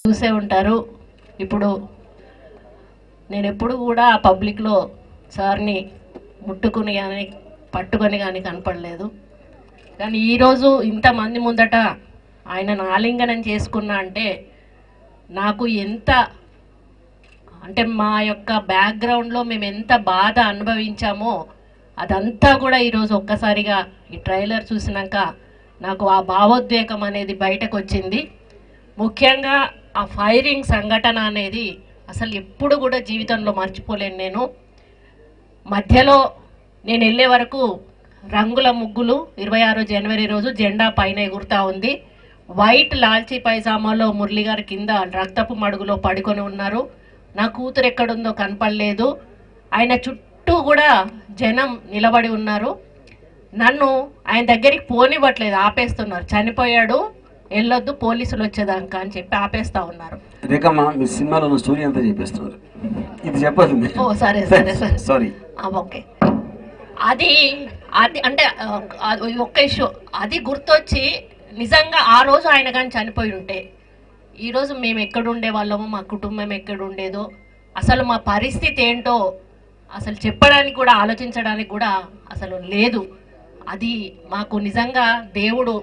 చూసే ఉంటారు ఇప్పుడు నేను ఎప్పుడు కూడా ఆ పబ్లిక్లో సార్ని ముట్టుకుని కానీ పట్టుకొని కానీ కనపడలేదు కానీ ఈరోజు ఇంతమంది ముందట ఆయనను ఆలింగనం చేసుకున్నా అంటే నాకు ఎంత అంటే మా యొక్క బ్యాక్గ్రౌండ్లో మేము ఎంత బాధ అనుభవించామో అదంతా కూడా ఈరోజు ఒక్కసారిగా ఈ ట్రైలర్ చూసినాక నాకు ఆ భావోద్వేగం అనేది బయటకు వచ్చింది ముఖ్యంగా ఆ ఫైరింగ్ సంఘటన అనేది అసలు ఎప్పుడు కూడా జీవితంలో మర్చిపోలేను నేను మధ్యలో నేను వెళ్ళే వరకు రంగుల ముగ్గులు ఇరవై ఆరో జనవరి రోజు జెండా పైన ఎగురుతా ఉంది వైట్ లాల్చీ పైజామాలో మురళి గారి కింద రక్తపు మడుగులో పడుకొని ఉన్నారు నా కూతురు ఎక్కడుందో కనపడలేదు ఆయన చుట్టూ కూడా జనం నిలబడి ఉన్నారు నన్ను ఆయన దగ్గరికి పోనివ్వట్లేదు ఆపేస్తున్నారు చనిపోయాడు వెళ్ళొద్దు పోలీసులు వచ్చేదాకా అని చెప్పి ఆపేస్తా ఉన్నారు రేఖమ్మ మీ సినిమాలో ఉన్న స్టోరీ అంతా చెప్పేస్తున్నారు ఇది చెప్పదు ఓ సరే సరే సరే సారీ ఆ, ఓకే అది అది అంటే ఆ, అది ఒక్క ఇష్యూ అది గుర్తొచ్చి నిజంగా ఆ రోజు ఆయన కానీ చనిపోయి ఉంటే ఈరోజు మేము ఎక్కడ ఉండే వాళ్ళమో మా కుటుంబం ఎక్కడ ఉండేదో అసలు మా పరిస్థితి ఏంటో అసలు చెప్పడానికి కూడా ఆలోచించడానికి కూడా అసలు లేదు అది మాకు నిజంగా దేవుడు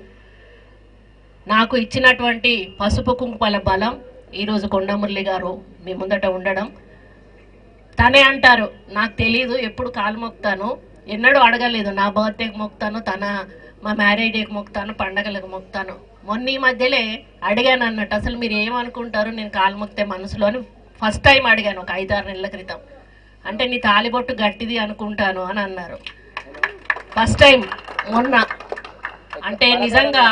నాకు ఇచ్చినటువంటి పసుపు కుంకుమల బలం ఈరోజు కొండమురళి గారు మీ ముందట ఉండడం తనే అంటారు నాకు తెలియదు ఎప్పుడు కాలు మొక్తాను ఎన్నడూ అడగలేదు నా బర్త్డేకి మొక్తాను తన మా మ్యారేజ్ డేకి మొక్తాను పండగలకు మొక్తాను మొన్న ఈ మధ్యలే అడిగాను అన్నట్టు అసలు మీరు ఏమనుకుంటారు నేను కాలు మొక్తే మనసులో అని ఫస్ట్ టైం అడిగాను ఒక ఐదారు నెలల క్రితం అంటే నీ తాలిబొట్టు గట్టిది అనుకుంటాను అని అన్నారు ఫస్ట్ టైం మొన్న అంటే నిజంగా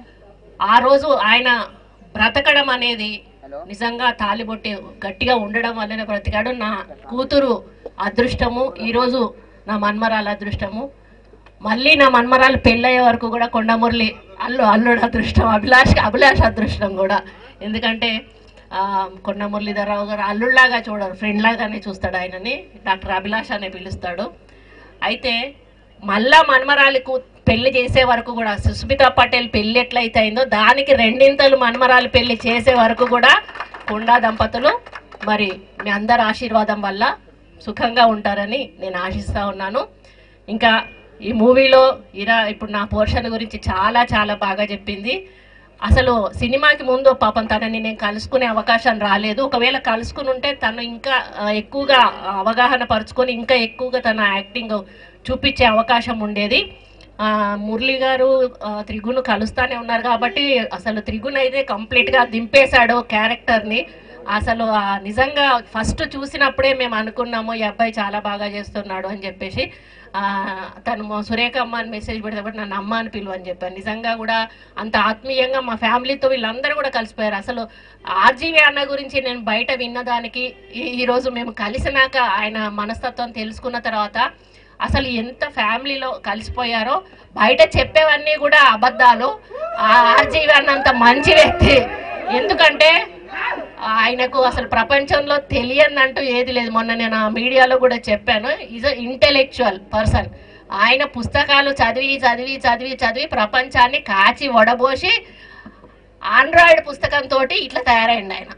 ఆ రోజు ఆయన బ్రతకడం అనేది నిజంగా తాలిబొట్టి గట్టిగా ఉండడం వల్లనే బ్రతికాడు నా కూతురు అదృష్టము ఈరోజు నా మన్మరాల అదృష్టము మళ్ళీ నా మన్మరాలు పెళ్ళయ్యే వరకు కూడా కొండమురళి అల్లు అల్లుడు అదృష్టం అభిలాష్ అభిలాష్ అదృష్టం కూడా ఎందుకంటే ఆ, కొండ మురళీధరరావు గారు అల్లుళ్ళలాగా చూడరు ఫ్రెండ్ లాగానే చూస్తాడు ఆయనని డాక్టర్ అభిలాష్ అనే పిలుస్తాడు అయితే మళ్ళా మన్మరాలకు పెళ్లి చేసే వరకు కూడా సుస్మితా పటేల్ పెళ్లి ఎట్లయితే అయిందో దానికి రెండింతలు మన్మరాలు పెళ్లి చేసే వరకు కూడా కొండా దంపతులు మరి మీ అందరి ఆశీర్వాదం వల్ల సుఖంగా ఉంటారని నేను ఆశిస్తా ఉన్నాను ఇంకా ఈ మూవీలో ఇరా ఇప్పుడు నా పోర్షన్ గురించి చాలా చాలా బాగా చెప్పింది అసలు సినిమాకి ముందు పాపం తనని నేను కలుసుకునే అవకాశం రాలేదు ఒకవేళ కలుసుకుని ఉంటే తను ఇంకా ఆ, ఎక్కువగా అవగాహన పరుచుకొని ఇంకా ఎక్కువగా తన యాక్టింగ్ చూపించే అవకాశం ఉండేది ఆ, మురళి గారు ఆ, త్రిగును కలుస్తానే ఉన్నారు కాబట్టి అసలు త్రిగున్ అయితే కంప్లీట్గా దింపేశాడు క్యారెక్టర్ని అసలు ఆ నిజంగా ఫస్ట్ చూసినప్పుడే మేము అనుకున్నాము ఈ అబ్బాయి చాలా బాగా చేస్తున్నాడు అని చెప్పేసి ఆ, తను మా సురేఖ అమ్మ అని మెసేజ్ పెడితే నన్ను అమ్మ అని పిలువు అని చెప్పాను నిజంగా కూడా అంత ఆత్మీయంగా మా ఫ్యామిలీతో వీళ్ళందరూ కూడా కలిసిపోయారు అసలు ఆర్జీవి అన్న గురించి నేను బయట విన్నదానికి ఈ- ఈరోజు మేము కలిసినాక ఆయన మనస్తత్వం తెలుసుకున్న తర్వాత అసలు ఎంత ఫ్యామిలీలో కలిసిపోయారో బయట చెప్పేవన్నీ కూడా అబద్ధాలు ఆ ఆర్జీవి అన్నంత మంచి వ్యక్తి ఎందుకంటే ఆయనకు అసలు ప్రపంచంలో తెలియనంటూ ఏది లేదు మొన్న నేను ఆ మీడియాలో కూడా చెప్పాను ఈజ్ ఇంటెలెక్చువల్ పర్సన్ ఆయన పుస్తకాలు చదివి చదివి చదివి చదివి ప్రపంచాన్ని కాచి వడబోసి ఆండ్రాయిడ్ పుస్తకంతో ఇట్లా తయారైంది ఆయన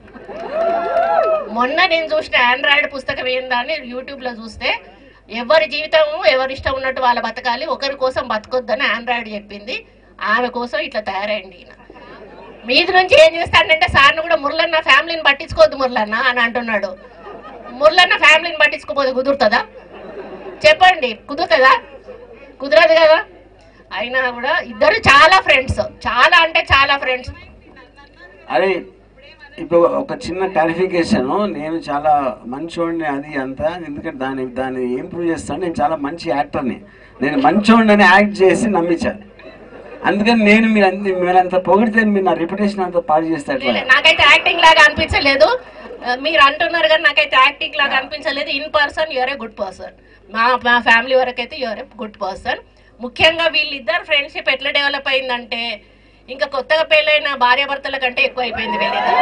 మొన్న నేను చూసిన ఆండ్రాయిడ్ పుస్తకం ఏందా అని యూట్యూబ్లో చూస్తే ఎవరి జీవితం ఎవరి ఇష్టం ఉన్నట్టు వాళ్ళ బతకాలి ఒకరి కోసం బతకొద్దని ఆండ్రాయిడ్ చెప్పింది ఆమె కోసం ఇట్లా తయారైంది ఈయన మీది నుంచి ఏం చేస్తాడంటే సార్ని కూడా మురళన్న ఫ్యామిలీని పట్టించుకోవద్దు మురళన్న అని అంటున్నాడు మురళన్న ఫ్యామిలీని పట్టించుకోపోతే కుదురుతుందా చెప్పండి కుదురుతుందా కుదరదు కదా అయినా కూడా ఇద్దరు చాలా ఫ్రెండ్స్ చాలా అంటే చాలా ఫ్రెండ్స్ అరే ఇప్పుడు ఒక చిన్న క్లారిఫికేషన్ నేను చాలా మంచోడిని అది అంతా ఎందుకంటే దాన్ని దాన్ని ఏం ప్రూవ్ చేస్తాను నేను చాలా మంచి యాక్టర్ని నేను మంచోడిని యాక్ట్ చేసి నమ్మించాను అందుకని నేను మీరు అంత మీరంత పొగిడితే మీరు నా రెప్యుటేషన్ అంతా పాడు చేస్తే ఎట్లా లే- నాకైతే యాక్టింగ్ లాగా అనిపించలేదు ఆ, మీరు అంటున్నారు కానీ నాకైతే యాక్టింగ్ లాగా అనిపించలేదు in person you're a good person మా మా ఫ్యామిలీ వరకు అయితే యూఆర్ ఏ గుడ్ పర్సన్ ముఖ్యంగా వీళ్ళిద్దరు ఫ్రెండ్షిప్ ఎట్లా డెవలప్ అయిందంటే ఇంకా కొత్తగా పెళ్ళైన భార్యాభర్తల కంటే ఎక్కువ అయిపోయింది వీళ్ళిద్దరు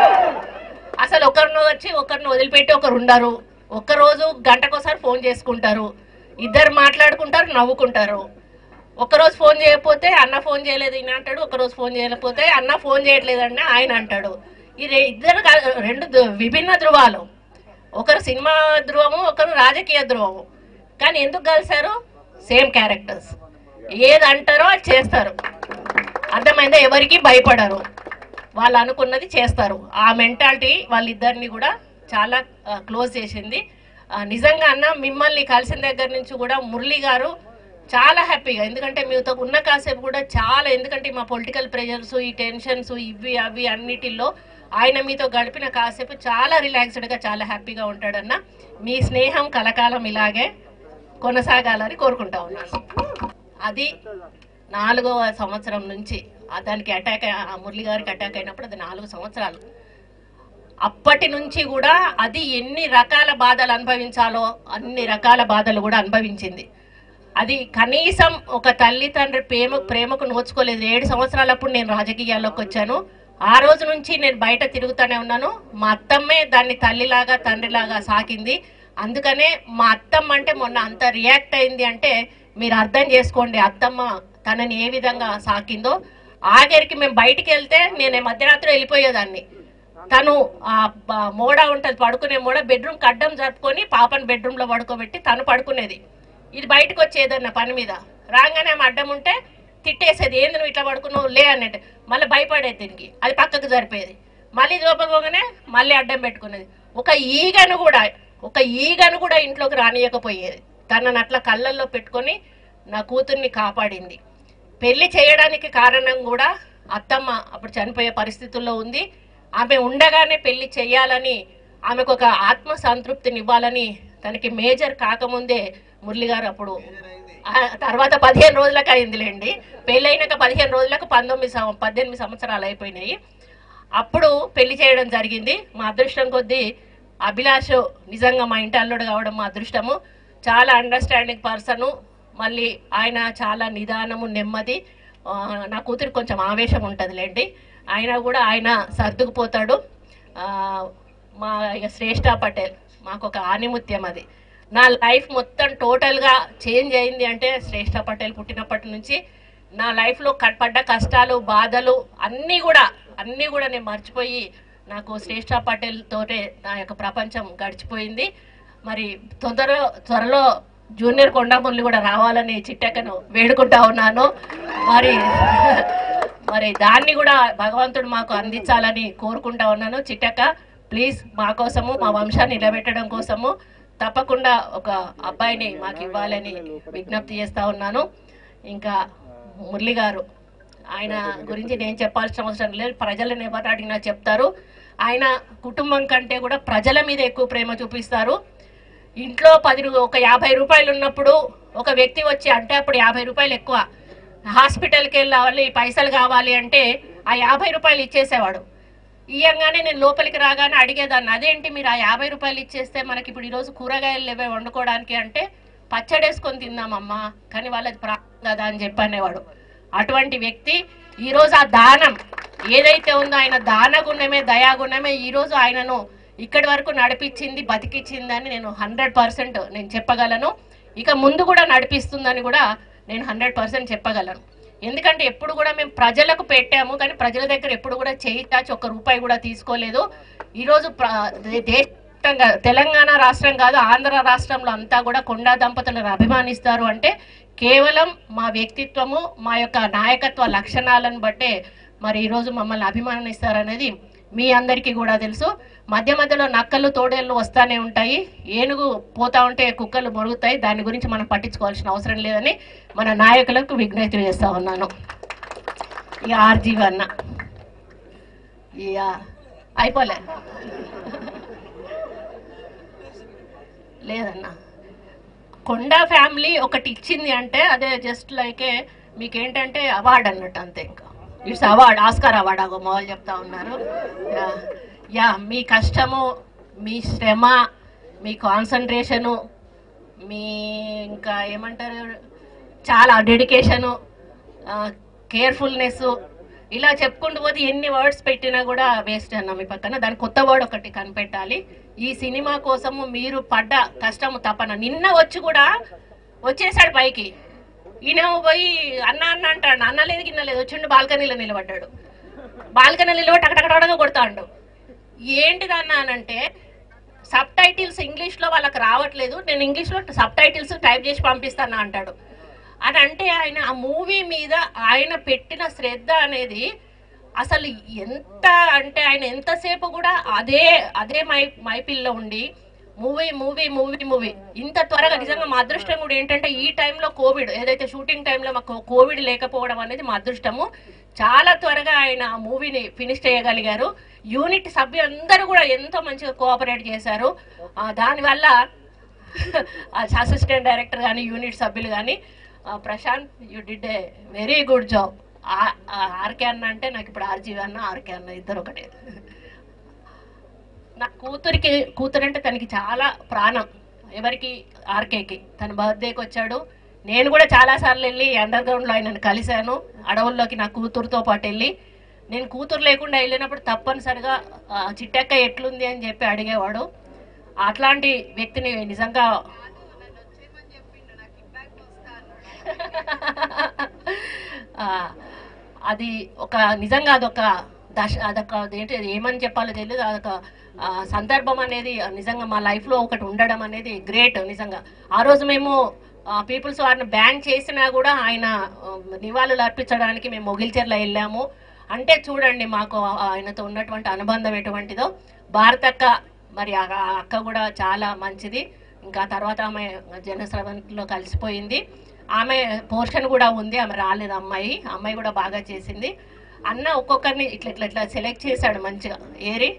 అసలు ఒకరిని వచ్చి ఒకరిని వదిలిపెట్టి ఒకరు ఉండరు ఒక్కరోజు గంటకోసారి ఫోన్ చేసుకుంటారు ఇద్దరు మాట్లాడుకుంటారు నవ్వుకుంటారు ఒకరోజు ఫోన్ చేయకపోతే అన్న ఫోన్ చేయలేదు ఈయన అంటాడు ఒకరోజు ఫోన్ చేయలేకపోతే అన్న ఫోన్ చేయట్లేదండి ఆయన అంటాడు ఈ రె- ఇద్దరు కా- రెండు ధృ- విభిన్న ధృవాలు ఒకరు సినిమా ధ్రువము ఒకరు రాజకీయ ధ్రువము కానీ ఎందుకు కలిశారు సేమ్ క్యారెక్టర్స్ ఏది అంటారో అది చేస్తారు అర్థమైందా ఎవరికి భయపడరు వాళ్ళు అనుకున్నది చేస్తారు ఆ మెంటాలిటీ వాళ్ళిద్దరిని కూడా చాలా క్లోజ్ చేసింది ఆ, నిజంగా అన్న మిమ్మల్ని కలిసిన దగ్గర నుంచి కూడా మురళి గారు చాలా హ్యాపీగా ఎందుకంటే మీతో ఉన్న కాసేపు కూడా చాలా ఎందుకంటే మా పొలిటికల్ ప్రెషర్స్ ఈ టెన్షన్స్ ఇవి అవి అన్నిటిల్లో ఆయన మీతో గడిపిన కాసేపు చాలా రిలాక్స్డ్గా చాలా హ్యాపీగా ఉంటాడన్న మీ స్నేహం కలకాలం ఇలాగే కొనసాగాలని కోరుకుంటా ఉన్నాను అది నాలుగవ సంవత్సరం నుంచి ఆ దానికి అటాక్ ఆ మురళి గారికి అటాక్ అయినప్పుడు అది నాలుగు సంవత్సరాలు అప్పటి నుంచి కూడా అది ఎన్ని రకాల బాధలు అనుభవించాలో అన్ని రకాల బాధలు కూడా అనుభవించింది అది కనీసం ఒక తల్లి తండ్రి ప్రేమ ప్రేమకు నోచుకోలేదు ఏడు సంవత్సరాలప్పుడు నేను రాజకీయాల్లోకి వచ్చాను ఆ రోజు నుంచి నేను బయట తిరుగుతూనే ఉన్నాను మా అత్తమ్మే దాన్ని తల్లిలాగా తండ్రిలాగా సాకింది అందుకనే మా అత్తమ్మ అంటే మొన్న అంత రియాక్ట్ అయింది అంటే మీరు అర్థం చేసుకోండి అత్తమ్మ తనని ఏ విధంగా సాకిందో ఆఖరికి మేము బయటికి వెళ్తే నేను మధ్యరాత్రి వెళ్ళిపోయేదాన్ని తను ఆ బ- మోడ ఉంటుంది పడుకునే మోడ బెడ్రూమ్ అడ్డం జరుపుకొని పాపని బెడ్రూమ్ లో పడుకోబెట్టి తను పడుకునేది ఇది బయటకు వచ్చేదన్న పని మీద రాగానే ఆమె అడ్డం ఉంటే తిట్టేసేది ఏంది నువ్వు ఇట్లా పడుకున్నావు లే అన్నట్టు మళ్ళీ భయపడేది దీనికి అది పక్కకు జరిపేది మళ్ళీ లోపలిపోగానే మళ్ళీ అడ్డం పెట్టుకునేది ఒక ఈగను కూడా ఒక ఈగను కూడా ఇంట్లోకి రానియకపోయేది తనని అట్లా కళ్ళల్లో పెట్టుకొని నా కూతుర్ని కాపాడింది పెళ్లి చేయడానికి కారణం కూడా అత్తమ్మ అప్పుడు చనిపోయే పరిస్థితుల్లో ఉంది ఆమె ఉండగానే పెళ్లి చేయాలని ఆమెకు ఒక ఆత్మ సంతృప్తిని ఇవ్వాలని తనకి మేజర్ కాకముందే మురళి గారు అప్పుడు ఆ తర్వాత పదిహేను రోజులకు అయిందిలేండి పెళ్ళైనాక పదిహేను రోజులకు పంతొమ్మిది సం- పద్దెనిమిది సంవత్సరాలు అయిపోయినాయి అప్పుడు పెళ్లి చేయడం జరిగింది మా అదృష్టం కొద్దీ అభిలాష్ నిజంగా మా ఇంటి అల్లుడు కావడం మా అదృష్టము చాలా అండర్స్టాండింగ్ పర్సను మళ్ళీ ఆయన చాలా నిదానము నెమ్మది ఆ, నా కూతురు కొంచెం ఆవేశం ఉంటుందిలేండి ఆయన కూడా ఆయన సర్దుకుపోతాడు ఆ, మా ఇక శ్రేష్ఠ పటేల్ మాకు ఒక ఆనిముత్యం అది నా లైఫ్ మొత్తం టోటల్గా చేంజ్ అయింది అంటే శ్రేష్ఠ పటేల్ పుట్టినప్పటి నుంచి నా లైఫ్లో క- పడ్డ కష్టాలు బాధలు అన్నీ కూడా అన్నీ కూడా నేను మర్చిపోయి నాకు శ్రేష్ఠ పటేల్ తోటే నా యొక్క ప్రపంచం గడిచిపోయింది మరి తొందర త్వరలో జూనియర్ కొండముల్లి కూడా రావాలని చిట్టెక్కను వేడుకుంటా ఉన్నాను మరి మరి దాన్ని కూడా భగవంతుడు మాకు అందించాలని కోరుకుంటా ఉన్నాను చిట్టక్క ప్లీజ్ మా కోసము మా వంశాన్ని నిలబెట్టడం కోసము తప్పకుండా ఒక అబ్బాయిని మాకు ఇవ్వాలని విజ్ఞప్తి చేస్తా ఉన్నాను ఇంకా మురళి గారు ఆయన గురించి నేను చెప్పాల్సిన అవసరం లేదు ప్రజలను ఎవరు అడిగినా చెప్తారు ఆయన కుటుంబం కంటే కూడా ప్రజల మీద ఎక్కువ ప్రేమ చూపిస్తారు ఇంట్లో పది రూ- ఒక యాభై రూపాయలు ఉన్నప్పుడు ఒక వ్యక్తి వచ్చి అంటే అప్పుడు యాభై రూపాయలు ఎక్కువ హాస్పిటల్కి వెళ్ళాలి పైసలు కావాలి అంటే ఆ యాభై రూపాయలు ఇచ్చేసేవాడు ఇయ్యంగానే నేను లోపలికి రాగానే అడిగేదాన్ని అదేంటి మీరు ఆ యాభై రూపాయలు ఇచ్చేస్తే మనకి ఇప్పుడు ఈరోజు కూరగాయలు లేవే వండుకోవడానికి అంటే పచ్చడేసుకొని తిందామమ్మా కానీ వాళ్ళది ప్రాణం కదా అని చెప్పి అనేవాడు అటువంటి వ్యక్తి ఈరోజు ఆ దానం ఏదైతే ఉందో ఆయన దానగుణమే దయాగుణమే ఈరోజు ఆయనను ఇక్కడి వరకు నడిపించింది బతికిచ్చిందని నేను హండ్రెడ్ పర్సెంట్ నేను చెప్పగలను ఇక ముందు కూడా నడిపిస్తుందని కూడా నేను హండ్రెడ్ పర్సెంట్ చెప్పగలను ఎందుకంటే ఎప్పుడు కూడా మేము ప్రజలకు పెట్టాము కానీ ప్రజల దగ్గర ఎప్పుడు కూడా చేయి చాచి ఒక్క రూపాయి కూడా తీసుకోలేదు ఈరోజు ప్ర- దే- దేశంగా తెలంగాణ రాష్ట్రం కాదు ఆంధ్ర రాష్ట్రంలో అంతా కూడా కొండా దంపతులను అభిమానిస్తారు అంటే కేవలం మా వ్యక్తిత్వము మా యొక్క నాయకత్వ లక్షణాలను బట్టే మరి ఈరోజు మమ్మల్ని అభిమానిస్తారనేది మీ అందరికీ కూడా తెలుసు మధ్య మధ్యలో నక్కలు తోడేళ్ళు వస్తానే ఉంటాయి ఏనుగు పోతా ఉంటే కుక్కలు మొరుగుతాయి దాని గురించి మనం పట్టించుకోవాల్సిన అవసరం లేదని మన నాయకులకు విజ్ఞప్తి చేస్తా ఉన్నాను ఇక ఆర్జీవి అన్న ఇక అయిపోలే లేదన్నా కొండా ఫ్యామిలీ ఒకటి ఇచ్చింది అంటే అదే జస్ట్ లైకే మీకేంటంటే అవార్డ్ అన్నట్టు అంతే ఇంకా ఇట్స్ అవార్డ్ ఆస్కార్ అవార్డ్ అగో మామూలు చెప్తా ఉన్నారు యా యా మీ కష్టము మీ శ్రమ మీ కాన్సన్ట్రేషను మీ ఇంకా ఏమంటారు చాలా డెడికేషను కేర్ఫుల్నెస్ ఇలా చెప్పుకుంటూ పోతే ఎన్ని వర్డ్స్ పెట్టినా కూడా వేస్ట్ అన్న మీ పక్కన దాని కొత్త వర్డ్ ఒకటి కనిపెట్టాలి ఈ సినిమా కోసము మీరు పడ్డ కష్టము తపన నిన్న వచ్చి కూడా వచ్చేసాడు పైకి ఈయన పోయి అన్న అన్న అంటాడు అన్న లేదు గిన్న లేదు వచ్చిండు బాల్కనీలో నిలబడ్డాడు బాల్కనీలో నిలబడి టకటకటగా కొడతాడు ఏంటిదన్నా అనంటే సబ్ టైటిల్స్ ఇంగ్లీష్లో వాళ్ళకి రావట్లేదు నేను ఇంగ్లీష్లో సబ్ టైటిల్స్ టైప్ చేసి పంపిస్తాను అంటాడు అని అంటే ఆయన ఆ మూవీ మీద ఆయన పెట్టిన శ్రద్ధ అనేది అసలు ఎంత అంటే ఆయన ఎంతసేపు కూడా అదే అదే మై మైపిల్లో ఉండి మూవీ మూవీ మూవీ మూవీ ఇంత త్వరగా నిజంగా మా అదృష్టం కూడా ఏంటంటే ఈ టైంలో కోవిడ్ ఏదైతే షూటింగ్ టైంలో మాకు కోవిడ్ లేకపోవడం అనేది మా అదృష్టము చాలా త్వరగా ఆయన ఆ మూవీని ఫినిష్ చేయగలిగారు యూనిట్ సభ్యులందరూ కూడా ఎంతో మంచిగా కోఆపరేట్ చేశారు ఆ, దానివల్ల అసిస్టెంట్ డైరెక్టర్ కానీ యూనిట్ సభ్యులు కానీ Prashanth you did a very good job RK అన్న అంటే నాకు ఇప్పుడు ఆర్జీవి అన్న ఆర్కే అన్న ఇద్దరు ఒకటే నా కూతురికి కూతురు అంటే తనకి చాలా ప్రాణం ఎవరికి ఆర్కేకి తన బర్త్డేకి వచ్చాడు నేను కూడా చాలాసార్లు వెళ్ళి అండర్ గ్రౌండ్లో ఆయనను కలిశాను అడవుల్లోకి నా కూతురుతో పాటు వెళ్ళి నేను కూతురు లేకుండా వెళ్ళినప్పుడు తప్పనిసరిగా ఆ, చిట్టక్క ఎట్లుంది అని చెప్పి అడిగేవాడు అట్లాంటి వ్యక్తిని నిజంగా ఆ, అది ఒక నిజంగా అదొక దశ అదొక ఏంటి ఏమని చెప్పాలో తెలియదు అదొక ఆ, సందర్భం అనేది నిజంగా మా లైఫ్లో ఒకటి ఉండడం అనేది గ్రేట్ నిజంగా ఆ రోజు మేము పీపుల్స్ వారిని బ్యాన్ చేసినా కూడా ఆయన ఆ, నివాళులు అర్పించడానికి మేము మొగిల్చెర్ల వెళ్ళాము అంటే చూడండి మాకు ఆయనతో ఉన్నటువంటి అనుబంధం ఎటువంటిదో భారతక్క మరి ఆ ఆ అక్క కూడా చాలా మంచిది ఇంకా తర్వాత ఆమె జనశ్రవంతిలో కలిసిపోయింది ఆమె పోర్షన్ కూడా ఉంది ఆమె రాలేదు అమ్మాయి అమ్మాయి కూడా బాగా చేసింది అన్న ఒక్కొక్కరిని ఇట్లా ఇట్లా ఇట్లా సెలెక్ట్ చేశాడు మంచిగా ఏరి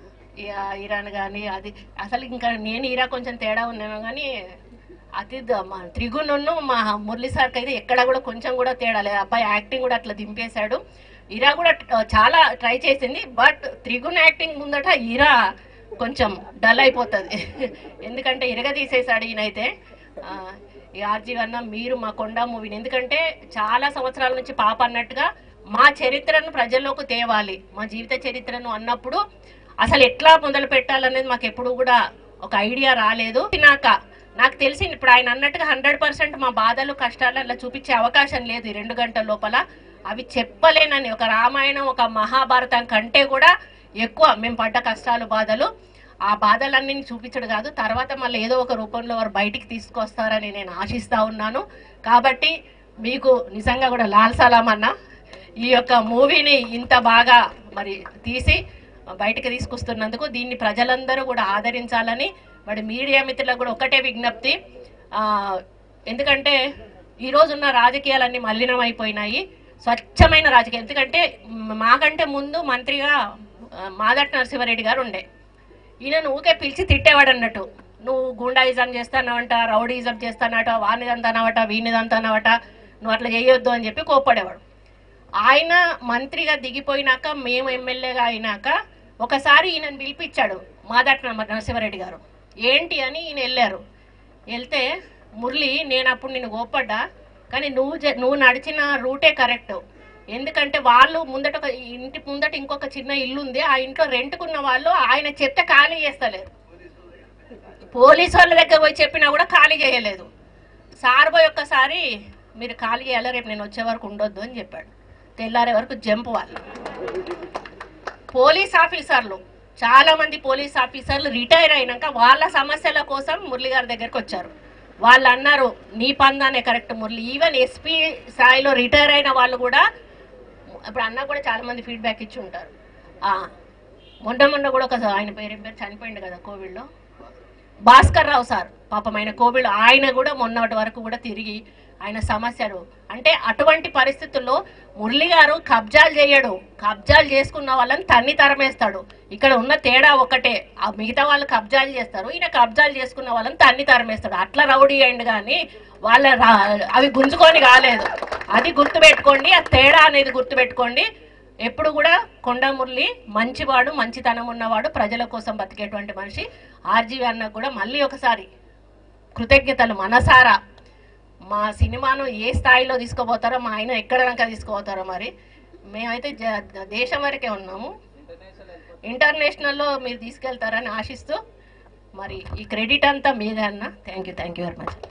ఇ- ఇరాన్ కానీ అది అసలు ఇంకా నేను ఇరా కొంచెం తేడా ఉన్నామో కానీ అతి ద- మా త్రిగుణను మా మురళి సార్కి అయితే ఎక్కడ కూడా కొంచెం కూడా తేడా లేదు అబ్బాయి యాక్టింగ్ కూడా అట్లా దింపేశాడు ఇరా కూడా ట- చాలా ట్రై చేసింది బట్ త్రిగుణ్ యాక్టింగ్ ముందట ఇరా కొంచెం డల్ అయిపోతుంది ఎందుకంటే ఇరగ తీసేశాడు ఈయనైతే ఆ, ఈ ఆర్జీ అన్న మీరు మా కొండ మూవీని ఎందుకంటే చాలా సంవత్సరాల నుంచి పాప అన్నట్టుగా మా చరిత్రను ప్రజల్లోకి తేవాలి మా జీవిత చరిత్రను అన్నప్పుడు అసలు ఎట్లా మొదలు పెట్టాలనేది మాకు ఎప్పుడు కూడా ఒక ఐడియా రాలేదు నాక నాకు తెలిసి ఇప్పుడు ఆయన అన్నట్టుగా హండ్రెడ్ పర్సెంట్ మా బాధలు కష్టాలు అలా చూపించే అవకాశం లేదు ఈ రెండు గంటల లోపల అవి చెప్పలేనని ఒక రామాయణం ఒక మహాభారతం కంటే కూడా ఎక్కువ మేము పడ్డ కష్టాలు బాధలు ఆ బాధలన్నీ చూపించడు కాదు తర్వాత మళ్ళీ ఏదో ఒక రూపంలో వారు బయటికి తీసుకొస్తారని నేను ఆశిస్తా ఉన్నాను కాబట్టి మీకు నిజంగా కూడా లాల్ సలాం అన్న ఈ యొక్క మూవీని ఇంత బాగా మరి తీసి బయటకు తీసుకొస్తున్నందుకు దీన్ని ప్రజలందరూ కూడా ఆదరించాలని మరి మీడియా మిత్రులకు కూడా ఒకటే విజ్ఞప్తి ఆ, ఎందుకంటే ఈ రోజున్న రాజకీయాలన్నీ మలినమైపోయినాయి స్వచ్ఛమైన రాజకీయం ఎందుకంటే మ- మాకంటే ముందు మంత్రిగా ఆ, మాదట్ నరసింహారెడ్డి గారు ఉండే ఈయన ఊకే పిలిచి తిట్టేవాడు అన్నట్టు నువ్వు గుండాయిజం చేస్తానవట రౌడీజం చేస్తానట వానిదంతానవట వీనిదంతానవట నువ్వు అట్లా చేయొద్దు అని చెప్పి కోప్పడేవాడు ఆయన మంత్రిగా దిగిపోయినాక మేము ఎమ్మెల్యేగా అయినాక ఒకసారి ఈయనను పిలిపించాడు మాదట్ నరసింహారెడ్డి గారు ఏంటి అని ఈయన వెళ్ళారు వెళ్తే మురళి నేను అప్పుడు నిన్ను కోప్పడ్డా కానీ నువ్వు జ- నువ్వు నడిచిన రూటే కరెక్ట్ ఎందుకంటే వాళ్ళు ముందట ఒక ఇంటి ముందట ఇంకొక చిన్న ఇల్లు ఉంది ఆ ఇంట్లో రెంట్కున్న వాళ్ళు ఆయన చెత్త ఖాళీ చేస్తలేరు పోలీసు వాళ్ళ దగ్గర పోయి చెప్పినా కూడా ఖాళీ చేయలేదు సార్ పోయి ఒక్కసారి మీరు ఖాళీ చేయాలి రేపు నేను వచ్చే వరకు ఉండొద్దు అని చెప్పాడు తెల్లారే వరకు జంప్ వాళ్ళు పోలీస్ ఆఫీసర్లు చాలా మంది పోలీస్ ఆఫీసర్లు రిటైర్ అయినాక వాళ్ళ సమస్యల కోసం మురళి గారి దగ్గరికి వచ్చారు వాళ్ళు అన్నారు నీ పందానే కరెక్ట్ మురళి ఈవెన్ ఎస్పీ స్థాయిలో రిటైర్ అయిన వాళ్ళు కూడా ఇప్పుడు అన్న కూడా చాలా మంది ఫీడ్బ్యాక్ ఇచ్చి ఉంటారు ఆ, మొన్న మొన్న కూడా ఒక ఆయన పేరు ఏం పేరు చనిపోయింది కదా కోవిడ్లో భాస్కర్ రావు సార్ పాపం ఆయన కోవిడ్ ఆయన కూడా మొన్నటి వరకు కూడా తిరిగి ఆయన సమస్యలు అంటే అటువంటి పరిస్థితుల్లో మురళి గారు కబ్జాలు చేయడు కబ్జాలు చేసుకున్న వాళ్ళని తన్ని తరమేస్తాడు ఇక్కడ ఉన్న తేడా ఒకటే ఆ మిగతా వాళ్ళు కబ్జాలు చేస్తారు ఈయన కబ్జాలు చేసుకున్న వాళ్ళని తన్ని తరమేస్తాడు అట్లా రౌడీ అయింది కానీ వాళ్ళ రా- అవి గుంజుకొని కాలేదు అది గుర్తుపెట్టుకోండి ఆ తేడా అనేది గుర్తుపెట్టుకోండి ఎప్పుడు కూడా కొండ మురళి మంచివాడు మంచితనం ఉన్నవాడు ప్రజల కోసం బతికేటువంటి మనిషి ఆర్జీవి అన్న కూడా మళ్ళీ ఒకసారి కృతజ్ఞతలు మనసారా మా సినిమాను ఏ స్థాయిలో తీసుకుపోతారో మా ఆయన ఎక్కడ దాకా తీసుకుపోతారో మరి మేమైతే జ- దేశం వరకే ఉన్నాము ఇంటర్నేషనల్లో మీరు తీసుకెళ్తారని ఆశిస్తూ మరి ఈ క్రెడిట్ అంతా మీదే అన్న thank you thank you very much